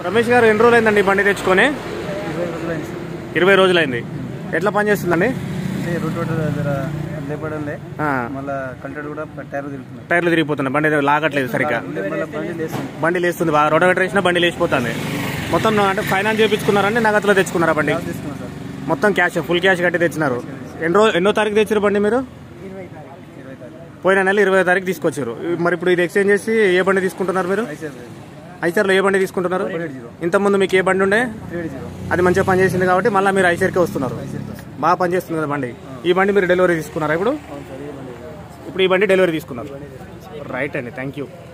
రమేష్ గారు ఎన్ని రోజులైందండి ఈ బండి తెచ్చుకొని ఇరవై రోజులైంది సార్ ఇరవై రోజులైంది ఎట్లా పనిచేస్తుందండి అంటే రోడ్ రోడ్ జర లేపడంలే ఆ, మళ్ళా కంటెంట్ కూడా టైర్ తిరుగుతున్నాయి టైర్లు తిరిగిపోతున్నాయి బండి ఏదో లాగట్లేదు సరిగ్గా మళ్ళీ బండి లేస్తుంది బండి లేస్తుంది బాగా రోడోవేటర్ వేసినా బండి లేచిపోతుంది మొత్తం అంటే ఫైనాన్స్ చేయించుకున్నారండి నగదులో తెచ్చుకున్నారా బండి తీసుకున్నాం సార్ మొత్తం క్యాష్ ఫుల్ క్యాష్ కట్టి తెచ్చినారు ఎన్ని రోజు ఎన్నో తారీఖు తెచ్చారు బండి మీరు ఇరవై తారీఖు పోయిన నెల ఇరవై తారీఖు తీసుకొచ్చారు మరి ఇప్పుడు ఇది ఎక్స్చేంజ్ చేసి ఏ బండి తీసుకుంటున్నారు మీరు ఐసీ ఐసర్లో ఏ బండి తీసుకుంటున్నారు జీరో ఇంతకుముందు మీకు ఏ బండి ఉండే త్రీ జీరో అది మంచిగా పనిచేసింది కాబట్టి మళ్ళీ మీరు ఐసర్కే వస్తున్నారు బాగా పనిచేస్తుంది కదా బండి ఈ బండి మీరు డెలివరీ తీసుకున్నారా ఇప్పుడు అవును సార్ ఈ బండి ఇప్పుడు ఈ బండి డెలివరీ తీసుకున్నారు రైట్ అండి థ్యాంక్ యూ